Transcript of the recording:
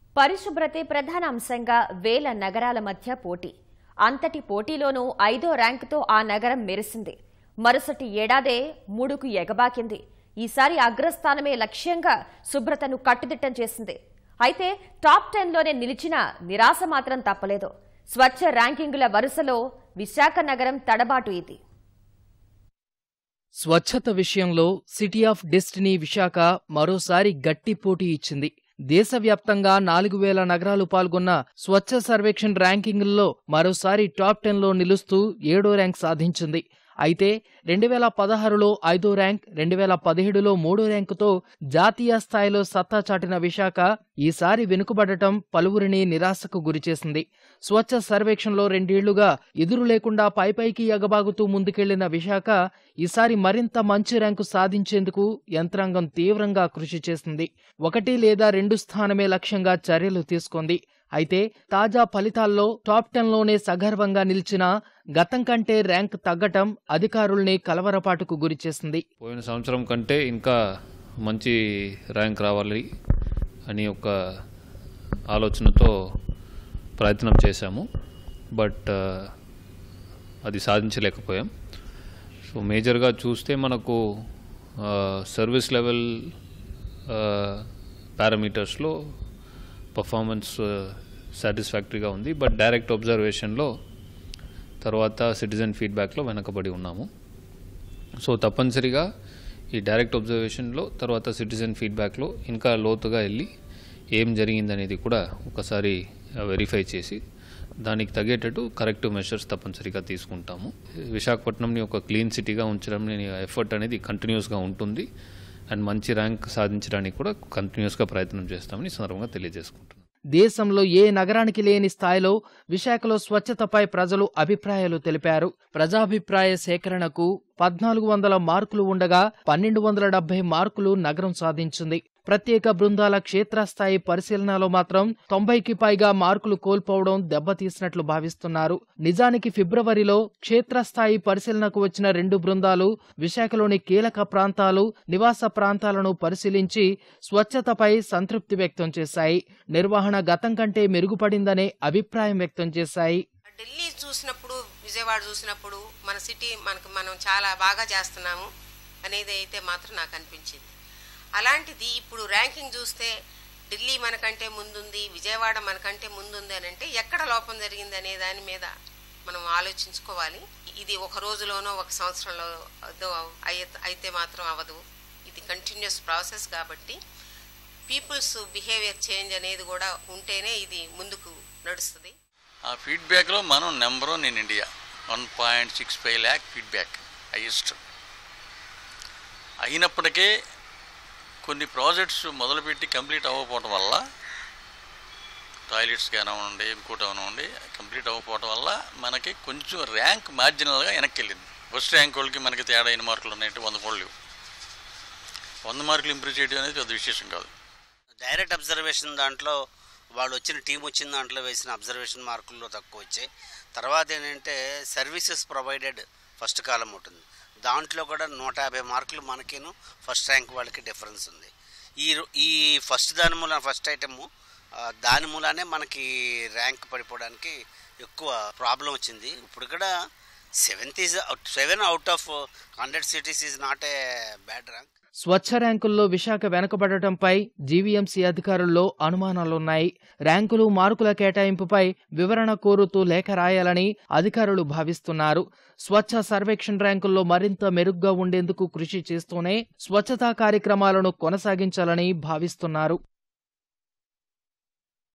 పరిశుభ్రతే ప్రధాన అంశంగా వేల నగరాల మధ్య పోటీ అంతటి పోటీలోనూ ఐదో ర్యాంకుతో ఆ నగరం మెరిసింది మరుసటి ఏడాదే మూడుకు ఎగబాకింది ఈసారి అగ్రస్థానమే లక్ష్యంగా శుభ్రతను కట్టుదిట్టం చేసింది అయితే టాప్ టెన్లోనే నిలిచిన నిరాశ మాత్రం తప్పలేదు స్వచ్ఛ ర్యాంకింగుల వరుసలో విశాఖ నగరం తడబాటు ఇది స్వచ్ఛత విషయంలో సిటీ ఆఫ్ డెస్టినీ విశాఖ మరోసారి గట్టి పోటీ ఇచ్చింది దేశవ్యాప్తంగా నాలుగు వేల నగరాలు పాల్గొన్న స్వచ్ఛ సర్వేక్షణ్ ర్యాంకింగుల్లో మరోసారి టాప్ టెన్లో నిలుస్తూ ఏడో ర్యాంక్ సాధించింది అయితే రెండు వేల పదహారులో ఐదో ర్యాంక్ రెండు వేల పదిహేడులో మూడో ర్యాంకుతో జాతీయ స్థాయిలో సత్తా చాటిన విశాఖ ఈసారి వెనుకబడటం పలువురిని నిరాశకు గురిచేసింది స్వచ్ఛ సర్వేక్షణలో రెండేళ్లుగా ఎదురు లేకుండా పైపైకి ఎగబాగుతూ ముందుకెళ్లిన విశాఖ ఈసారి మరింత మంచి ర్యాంకు సాధించేందుకు యంత్రాంగం తీవ్రంగా కృషి చేసింది ఒకటి లేదా రెండు స్థానమే లక్ష్యంగా చర్యలు తీసుకుంది అయితే తాజా ఫలితాల్లో టాప్ టెన్లోనే సగర్వంగా నిలిచిన గతం కంటే ర్యాంక్ తగ్గటం అధికారుల్ని కలవరపాటుకు గురిచేసింది పోయిన సంవత్సరం కంటే ఇంకా మంచి ర్యాంక్ రావాలి అని ఒక ఆలోచనతో ప్రయత్నం చేశాము బట్ అది సాధించలేకపోయాం సో మేజర్గా చూస్తే మనకు సర్వీస్ లెవెల్ పారామీటర్స్లో పర్ఫార్మెన్స్ సాటిస్ఫాక్టరీగా ఉంది బట్ డైరెక్ట్ అబ్జర్వేషన్లో తర్వాత సిటిజన్ ఫీడ్బ్యాక్లో వెనకబడి ఉన్నాము సో తప్పనిసరిగా ఈ డైరెక్ట్ అబ్జర్వేషన్లో తర్వాత సిటిజన్ ఫీడ్బ్యాక్లో ఇంకా లోతుగా వెళ్ళి ఏం జరిగిందనేది కూడా ఒకసారి వెరిఫై చేసి దానికి తగ్గేటట్టు కరెక్టివ్ మెషర్స్ తప్పనిసరిగా తీసుకుంటాము విశాఖపట్నంని ఒక క్లీన్ సిటీగా ఉంచడం ఎఫర్ట్ అనేది కంటిన్యూస్గా ఉంటుంది అండ్ మంచి ర్యాంక్ సాధించడానికి కూడా కంటిన్యూస్గా ప్రయత్నం చేస్తామని ఈ సందర్భంగా తెలియజేసుకుంటున్నాను దేశంలో ఏ నగరానికి లేని స్థాయిలో విశాఖలో స్వచ్ఛతపై ప్రజలు అభిప్రాయాలు తెలిపారు ప్రజాభిప్రాయ సేకరణకు పద్నాలుగు వందల మార్కులు ఉండగా పన్నెండు వందల డెబ్బై మార్కులు నగరం సాధించింది ప్రత్యేక బృందాల క్షేత్రస్థాయి పరిశీలనలో మాత్రం తొంభైకి పైగా మార్కులు కోల్పోవడం దెబ్బతీసినట్లు భావిస్తున్నారు నిజానికి ఫిబ్రవరిలో క్షేత్రస్థాయి పరిశీలనకు వచ్చిన రెండు బృందాలు విశాఖలోని కీలక ప్రాంతాలు నివాస ప్రాంతాలను పరిశీలించి స్వచ్ఛతపై సంతృప్తి వ్యక్తం చేశాయి నిర్వహణ గతం కంటే మెరుగుపడిందనే అభిప్రాయం వ్యక్తం చేశాయి ఢిల్లీ చూసినప్పుడు విజయవాడ చూసినప్పుడు మన సిటీ మనకు మనం చాలా బాగా చేస్తున్నాము అనేది అయితే మాత్రం నాకు అనిపించింది అలాంటిది ఇప్పుడు ర్యాంకింగ్ చూస్తే ఢిల్లీ మనకంటే ముందుంది విజయవాడ మనకంటే ముందుంది అని అంటే ఎక్కడ లోపం జరిగింది అనే దాని మీద మనం ఆలోచించుకోవాలి ఇది ఒక రోజులోనో ఒక సంవత్సరంలో అయితే మాత్రం అవ్వదు ఇది కంటిన్యూస్ ప్రాసెస్ కాబట్టి పీపుల్స్ బిహేవియర్ చేంజ్ అనేది కూడా ఉంటేనే ఇది ముందుకు నడుస్తుంది ఆ ఫీడ్బ్యాక్లో మనం number one in India one point six five lakh feedback highest అయినప్పటికీ కొన్ని ప్రాజెక్ట్స్ మొదలుపెట్టి కంప్లీట్ అవ్వకపోవటం వల్ల టాయిలెట్స్ కానివ్వండి ఇంకోటి అవనివ్వండి కంప్లీట్ అవ్వకపోవటం వల్ల మనకి కొంచెం ర్యాంక్ మార్జినల్గా వెనక్కి వెళ్ళింది ఫస్ట్ ర్యాంక్ వాళ్ళకి మనకి తేడా ఎన్ని మార్కులు ఉన్నాయంటే వంద కోళ్ళు లేవు వంద మార్కులు ఇంప్రూవ్ చేయడం అనేది పెద్ద విశేషం కాదు డైరెక్ట్ అబ్జర్వేషన్ దాంట్లో వాళ్ళు వచ్చిన టీం వచ్చిన దాంట్లో వేసిన అబ్జర్వేషన్ మార్కుల్లో తక్కువ వచ్చాయి తర్వాత ఏంటంటే సర్వీసెస్ ప్రొవైడెడ్ ఫస్ట్ కాలం ఉంటుంది దాంట్లో కూడా నూట యాభై మార్కులు మనకిను ఫస్ట్ ర్యాంక్ వాళ్ళకి డిఫరెన్స్ ఉంది ఈ ఈ ఫస్ట్ దాని మూల ఫస్ట్ ఐటము దాని మూలానే మనకి ర్యాంక్ పడిపోవడానికి ఎక్కువ ప్రాబ్లం వచ్చింది ఇప్పుడు కూడా seventh is seven out of hundred cities is not a bad rank Swachh ర్యాంకుల్లో విశాఖ వెనుకబడటంపై జీవీఎంసీ అధికారుల్లో అనుమానాలున్నాయి ర్యాంకులు మార్కుల కేటాయింపుపై వివరణ కోరుతూ లేఖ రాయాలని అధికారులు భావిస్తున్నారు స్వచ్ఛ సర్వేక్షణ్ ర్యాంకుల్లో మరింత మెరుగ్గా ఉండేందుకు కృషి చేస్తూనే స్వచ్ఛతా కార్యక్రమాలను కొనసాగించాలని భావిస్తున్నారు